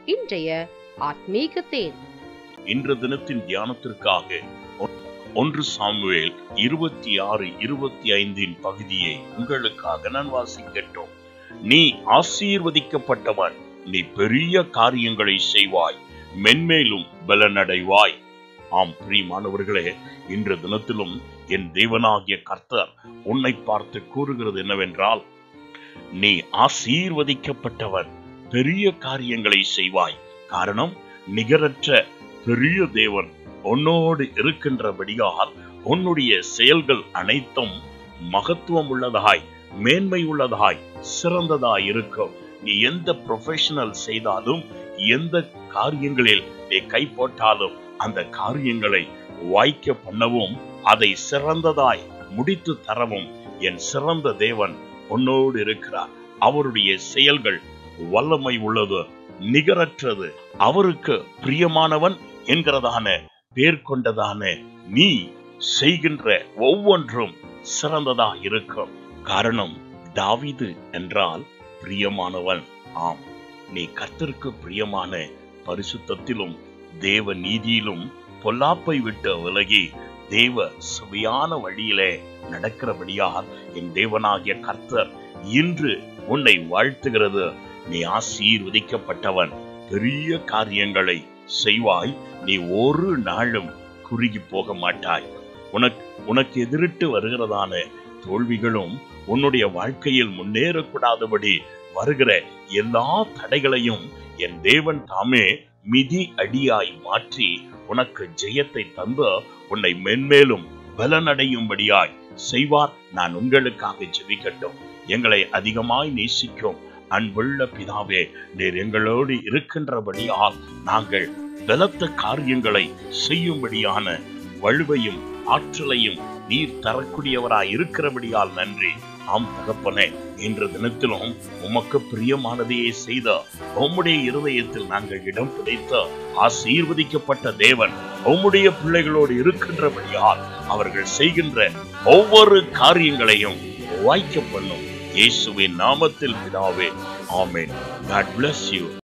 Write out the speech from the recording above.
இன்றைய ஆத்மீக தேன் இன்று தினத்தின் தியானத்திற்காக ஒ- ஒன்று சாமுவேல் இருபத்தி ஆறு இருபத்தி ஐந்தின் பகுதியை உங்களுக்காக நான் வாசிக்கட்டும் நீ ஆசீர்வதிக்கப்பட்டவன் நீ பெரிய காரியங்களை செய்வாய் மென்மேலும் பலனடைவாய் ஆம் பிரியமானவர்களே இன்று தினத்திலும் என் தேவனாகிய கர்த்தர் உன்னை பார்த்து கூறுகிறது என்னவென்றால் நீ ஆசீர்வதிக்கப்பட்டவன் பெரிய காரியங்களை செய்வாய் காரணம் நிகரற்ற பெரிய தேவன் உன்னோடு இருக்கின்றபடியால் உன்னுடைய செயல்கள் அனைத்தும் மகத்துவம் உள்ளதாய் மேன்மை உள்ளதாய் சிறந்ததாய் இருக்கும் நீ எந்த ப்ரொஃபஷனல் செய்தாலும் எந்த காரியங்களில் நீ கை போட்டாலும் அந்த காரியங்களை வாய்க்க பண்ணவும் அதை சிறந்ததாய் முடித்து தரவும் என் சிறந்த தேவன் உன்னோடு இருக்கிறார் அவருடைய செயல்கள் வல்லமை உள்ளது நிகரற்றது அவருக்கு பிரியமானவன் என்கிறதான பேர் கொண்டதான நீ செய்கின்ற ஒவ்வொன்றும் சிறந்ததா இருக்கும் காரணம் தாவீது என்றால் பிரியமானவன் ஆம் நீ கர்த்தருக்கு பிரியமான பரிசுத்தத்திலும் தேவ நீதியிலும் பொல்லாப்பை விட்டு விலகி தேவ சுவையான வழியிலே நடக்கிறபடியால் என் தேவனாகிய கர்த்தர் இன்று உன்னை வாழ்த்துகிறது நீ ஆசீர்வதிக்கப்பட்டவன் பெரிய காரியங்களை செய்வாய் நீ ஒரு நாளும் குறுகி போக மாட்டாய் உனக்கு உனக்கு எதிரிட்டு வருகிறதான தோல்விகளும் உன்னுடைய வாழ்க்கையில் முன்னேறக்கூடாதபடி வருகிற எல்லா தடைகளையும் என் தேவன் தாமே மிதி அடியாய் மாற்றி உனக்கு ஜெயத்தை தந்து உன்னை மென்மேலும் பலனடையும்படியாய் செய்வார் நான் உங்களுக்காக ஜெபிக்கட்டும் எங்களை அதிகமாய் நேசிக்கும் அன்புள்ள பிதாவே நீர் எங்களோடு இருக்கின்றபடியால் நாங்கள் பலத்த காரியங்களை செய்யும்படியான வலுவையும் ஆற்றலையும் நீர் தரக்கூடியவராய் இருக்கிறபடியால் நன்றி ஆம் தகப்பனே இன்று தினத்திலும் உமக்கு பிரியமானதையே செய்த உம்முடைய இருதயத்தில் நாங்கள் இடம் பிடித்த ஆசீர்வதிக்கப்பட்ட தேவன் உம்முடைய பிள்ளைகளோடு இருக்கின்றபடியால் அவர்கள் செய்கின்ற ஒவ்வொரு காரியங்களையும் வாய்க்க பண்ணும் இயேசுவின் நாமத்தில் பிதாவே ஆமென் God bless you